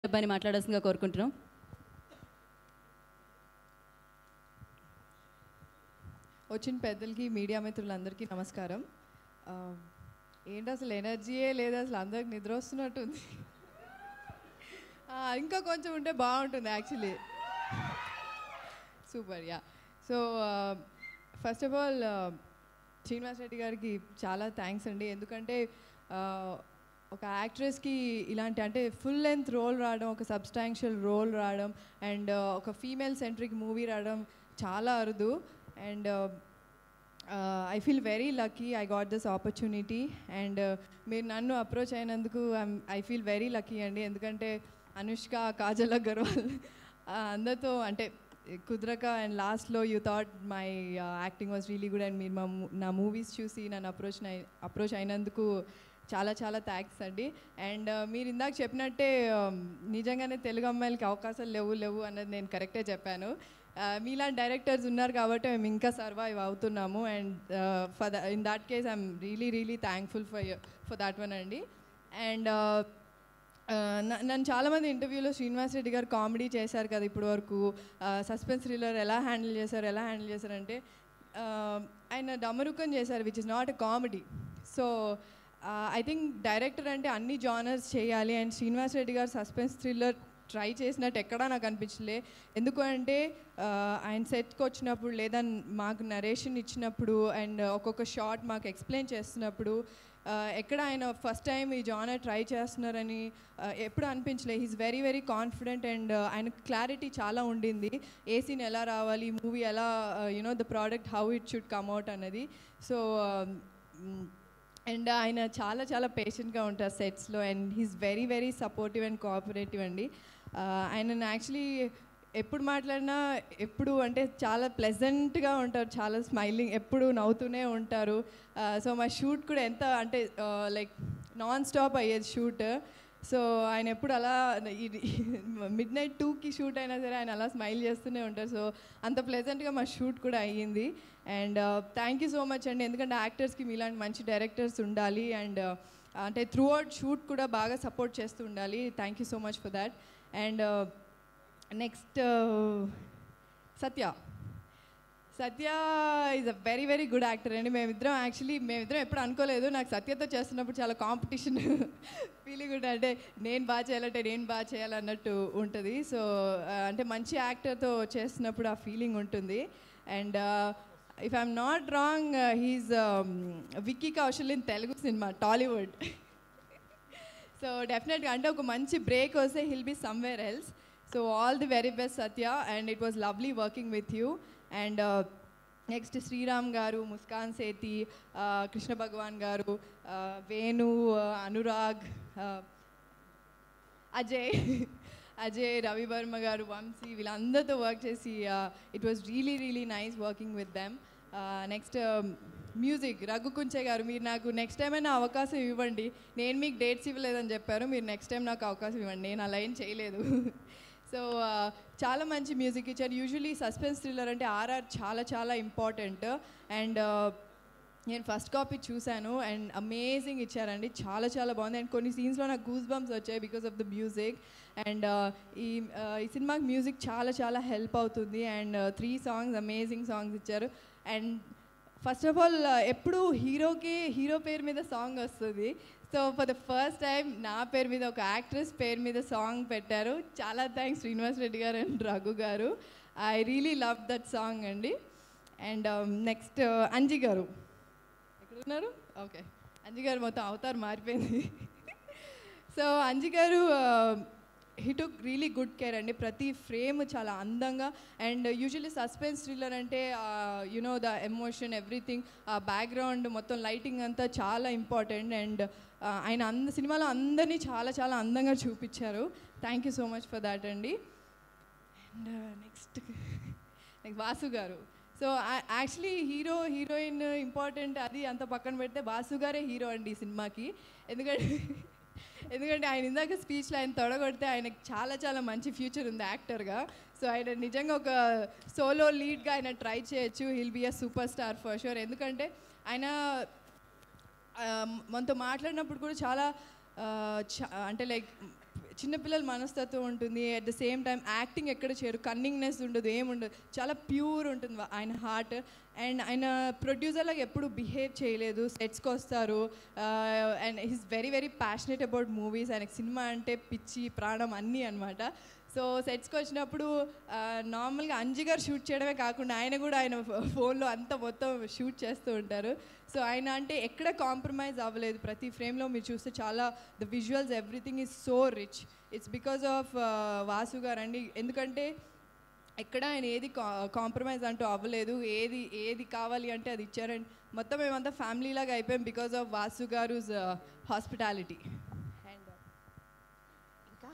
అబ్బాయిని మాట్లాడాల్సిందిగా కోరుకుంటున్నాం వచ్చిన పెద్దలకి మీడియా మిత్రులందరికీ నమస్కారం ఆ, ఏంటి అసలు ఎనర్జీయే లేదు అసలు అందరికి నిద్ర వస్తున్నట్టుంది ఆ, ఇంకా కొంచెం ఉంటే బాగుంటుంది actually super yeah so first of all Srinivas Reddy గారికి చాలా థ్యాంక్స్ అండి ఎందుకంటే ఆ, ఒక యాక్ట్రెస్కి ఇలాంటి అంటే ఫుల్ లెంత్ రోల్ రావడం ఒక సబ్స్టాన్షియల్ రోల్ రావడం అండ్ ఒక ఫీమేల్ సెంట్రిక్ మూవీ రావడం చాలా అరుదు and I feel very lucky I got this opportunity and మీరు నన్ను అప్రోచ్ అయినందుకు ఐ ఫీల్ వెరీ లక్కీ అండి ఎందుకంటే అనుష్క కాజల్ అగర్వాల్ ఆ, అందరితో అంటే కుదరక అండ్ లాస్ట్లో you thought my acting was really good and మీరు మా mo- నా మూవీస్ చూసి నన్ను అప్రోచ్ అప్రోచ్ అయినందుకు చాలా చాలా థ్యాంక్స్ అండి అండ్ మీరు ఇందాక చెప్పినట్టే um, నిజంగానే తెలుగు అమ్మాయిలకి అవకాశాలు లేవు లేవు అన్నది నేను కరెక్టే చెప్పాను Uh, మీలాంటి డైరెక్టర్స్ ఉన్నారు కాబట్టి మేము ఇంకా సర్వైవ్ అవుతున్నాము and for the in that case I'm really really thankful for for that one అండి అండ్ నన్ను చాలామంది ఇంటర్వ్యూలో శ్రీనివాస్ రెడ్డి గారు కామెడీ చేశారు కదా ఇప్పటి వరకు సస్పెన్స్ థ్రిల్లర్ ఎలా హ్యాండిల్ చేశారు ఎలా హ్యాండిల్ చేశారంటే uh, ఆయన డమరుకం చేశారు which is not a comedy so I think director అంటే అన్ని జానర్స్ చేయాలి అండ్ శ్రీనివాస్ రెడ్డి గారు సస్పెన్స్ థ్రిల్లర్ ట్రై చేసినట్టు ఎక్కడా నాకు అనిపించలే ఎందుకు అంటే ఆ, ఆయన సెట్కి వచ్చినప్పుడు లేదా మాకు నరేషన్ ఇచ్చినప్పుడు అండ్ ఒక్కొక్క షార్ట్ మాకు ఎక్స్ప్లెయిన్ చేస్తున్నప్పుడు ఆ, ఎక్కడ ఆయన ఫస్ట్ టైం ఈ జానర్ ట్రై చేస్తున్నారని ఆ, ఎప్పుడు అనిపించలే he's very very confident and ఆయన క్లారిటీ చాలా ఉండింది ఏ సీన్ ఎలా రావాలి మూవీ ఎలా you know the product how it should come out అన్నది సో అండ్ ఆయన చాలా చాలా పేషెంట్గా ఉంటారు సెట్స్లో and he's very very supportive and cooperative అండి ఆయన యాక్చువల్లీ ఎప్పుడు మాట్లాడినా ఎప్పుడు అంటే చాలా ప్లెజెంట్గా ఉంటారు చాలా స్మైలింగ్ ఎప్పుడు నవ్వుతూనే ఉంటారు సో మా షూట్ కూడా ఎంత అంటే లైక్ నాన్ స్టాప్ అయ్యేది షూట్ సో ఆయన ఎప్పుడు అలా మిడ్ నైట్ టూకి షూట్ అయినా సరే ఆయన అలా స్మైల్ చేస్తూనే ఉంటారు సో అంత ప్లెజెంట్గా మా షూట్ కూడా అయ్యింది and thank you so much అండి ఎందుకంటే యాక్టర్స్కి మీలాంటి మంచి డైరెక్టర్స్ ఉండాలి అండ్ అంటే త్రూ అవుట్ షూట్ కూడా బాగా సపోర్ట్ చేస్తూ ఉండాలి thank you so much for that and next Satya Satya is a very very good actor అండి మేమిద్దరం యాక్చువల్లీ మేమిద్దరం ఎప్పుడు అనుకోలేదు నాకు సత్యతో చేస్తున్నప్పుడు చాలా కాంపిటీషన్ ఫీలింగ్ ఉంటుంది అంటే నేను బాగా చేయాలంటే నేను బాగా చేయాలన్నట్టు ఉంటుంది సో అంటే మంచి యాక్టర్తో చేస్తున్నప్పుడు ఆ ఫీలింగ్ ఉంటుంది and if I'm not wrong he's Vicky Kaushal in Telugu సినిమా టాలీవుడ్ సో డెఫినెట్గా అంటే ఒక మంచి బ్రేక్ వస్తే he'll be somewhere else so all the very best Satya and it was lovely working with you and next Sriram గారు ముస్కాన్ సేతి uh, కృష్ణ భగవాన్ గారు uh, Venu uh, Anurag uh, Ajay Ajay Ravi Varma గారు వంశీ వీళ్ళందరితో వర్క్ చేసి it was really really nice working with them next music Raghu Kunche గారు మీరు నాకు next time అయినా అవకాశం ఇవ్వండి నేను మీకు డేట్స్ ఇవ్వలేదని చెప్పారు మీరు నెక్స్ట్ టైం నాకు అవకాశం ఇవ్వండి నేను అలా ఏం చేయలేదు సో చాలా మంచి మ్యూజిక్ ఇచ్చారు యూజువలీ సస్పెన్స్ థ్రిల్లర్ అంటే ఆర్ఆర్ చాలా చాలా ఇంపార్టెంట్ అండ్ నేను ఫస్ట్ కాపీ చూశాను అండ్ అమేజింగ్ ఇచ్చారండి చాలా చాలా బాగుంది అండ్ కొన్ని సీన్స్లో నాకు గూస్ బంప్స్ వచ్చాయి because of the music and ఈ uh, ఈ సినిమాకి మ్యూజిక్ చాలా చాలా హెల్ప్ అవుతుంది and three songs amazing songs ఇచ్చారు అండ్ ఫస్ట్ ఆఫ్ ఆల్ ఎప్పుడు హీరోకి హీరో పేరు మీద సాంగ్ వస్తుంది so for the first time నా పేరు మీద ఒక యాక్ట్రెస్ పేరు మీద సాంగ్ పెట్టారు చాలా థ్యాంక్స్ శ్రీనివాస్ రెడ్డి గారు అండ్ రఘు గారు I really love that song అండి అండ్ నెక్స్ట్ అంజి గారు ఎక్కడ ఉన్నారు ఓకే అంజి గారు మొత్తం అవతారు మారిపోయింది సో అంజి గారు he took really good care అండి ప్రతి ఫ్రేమ్ చాలా అందంగా అండ్ యూజువల్లీ సస్పెన్స్ థ్రిల్లర్ అంటే యునో ద ఎమోషన్ ఎవ్రీథింగ్ ఆ బ్యాక్గ్రౌండ్ మొత్తం లైటింగ్ అంతా చాలా ఇంపార్టెంట్ అండ్ ఆయన అంద సినిమాలో అందరినీ చాలా చాలా అందంగా చూపించారు thank you so much for that అండి అండ్ నెక్స్ట్ నెక్స్ట్ వాసు గారు so actually hero heroine important అది అంత పక్కన పెడితే వాసు గారే హీరో అండి ఈ సినిమాకి ఎందుకంటే ఎందుకంటే ఆయన ఇందాక స్పీచ్లో ఆయన తొడగొడితే ఆయనకి చాలా చాలా మంచి ఫ్యూచర్ ఉంది యాక్టర్గా సో ఆయన నిజంగా ఒక సోలో లీడ్గా ఆయన ట్రై చేయొచ్చు he'll be a super star for sure ఎందుకంటే ఆయన ఆ, మనతో మాట్లాడినప్పుడు కూడా చాలా ఆ, చ- అంటే లైక్ చిన్నపిల్లల మనస్తత్వం ఉంటుంది at the same time acting ఎక్కడ చేరు కన్నింగ్నెస్ ఉండదు ఏముండదు చాలా ప్యూర్ ఉంటుంది వా- ఆయన హార్ట్ అండ్ ఆయన ప్రొడ్యూసర్లకు ఎప్పుడు బిహేవ్ చేయలేదు సెట్స్కి వస్తారు and he's very very passionate about movies ఆయనకి సినిమా అంటే పిచ్చి ప్రాణం అన్నీ అనమాట సో సెట్స్కి వచ్చినప్పుడు నార్మల్గా అంజి గారు షూట్ చేయడమే కాకుండా ఆయన కూడా ఆయన ఫోన్లో అంతా మొత్తం షూట్ చేస్తూ ఉంటారు సో ఆయన అంటే ఎక్కడ కాంప్రమైజ్ అవ్వలేదు ప్రతి ఫ్రేమ్లో మీరు చూస్తే చాలా the visuals everything is so rich it's because of Vasu గారు అండి ఎందుకంటే ఎక్కడ ఆయన ఏది కాంప్రమైజ్ అంటూ అవ్వలేదు ఏది ఏది కావాలి అంటే అది ఇచ్చారండి మొత్తం మేమంతా ఫ్యామిలీ లాగా అయిపోయాం బికాస్ ఆఫ్ వాసు గారు హాస్పిటాలిటీ ఇంకా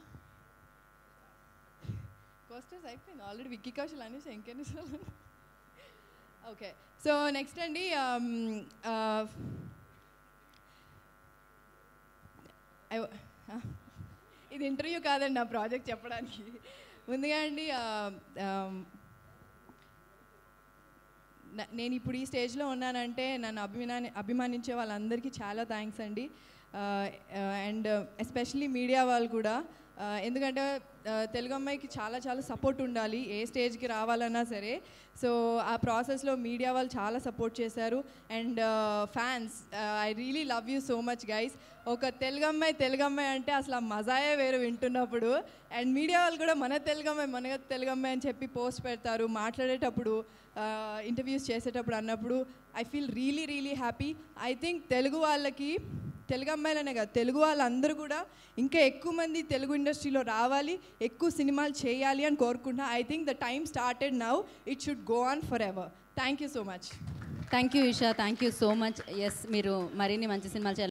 పోస్టర్స్ అయిపోయింది ఆల్రెడీ విక్కీ కౌశల్ అనేసి ఇంకెన్నిసార్లు ఓకే సో నెక్స్ట్ అండి um, uh, I- ah, ఇది ఇంటర్వ్యూ కాదండి నా ప్రాజెక్ట్ చెప్పడానికి ముందుగా అండి uh, um, న- నేను ఇప్పుడు ఈ స్టేజ్లో ఉన్నానంటే నన్ను అభిమాని అభిమానించే వాళ్ళందరికీ చాలా థ్యాంక్స్ అండి అండ్ ఎస్పెషల్లీ మీడియా వాళ్ళు కూడా Uh, ఎందుకంటే uh, తెలుగు అమ్మాయికి చాలా చాలా సపోర్ట్ ఉండాలి ఏ స్టేజ్కి రావాలన్నా సరే సో ఆ ప్రాసెస్లో మీడియా వాళ్ళు చాలా సపోర్ట్ చేశారు and fans I really love you so much guys ఒక తెలుగు అమ్మాయి తెలుగు అమ్మాయి అంటే అసలు ఆ మజాయే వేరు వింటున్నప్పుడు అండ్ మీడియా వాళ్ళు కూడా మన తెలుగు అమ్మాయి మన తెలుగు అమ్మాయి అని చెప్పి పోస్ట్ పెడతారు మాట్లాడేటప్పుడు ఇంటర్వ్యూస్ చేసేటప్పుడు అన్నప్పుడు I feel really really happy I think Telugu వాళ్ళకి తెలుగు అమ్మాయిలనే కాదు తెలుగు వాళ్ళందరూ కూడా ఇంకా ఎక్కువ మంది తెలుగు ఇండస్ట్రీలో రావాలి ఎక్కువ సినిమాలు చేయాలి అని కోరుకుంటున్నా I think the time started now it should go on forever thank you so much thank you Isha thank you so much yes మీరు మరిన్ని మంచి సినిమాలు చేయాలి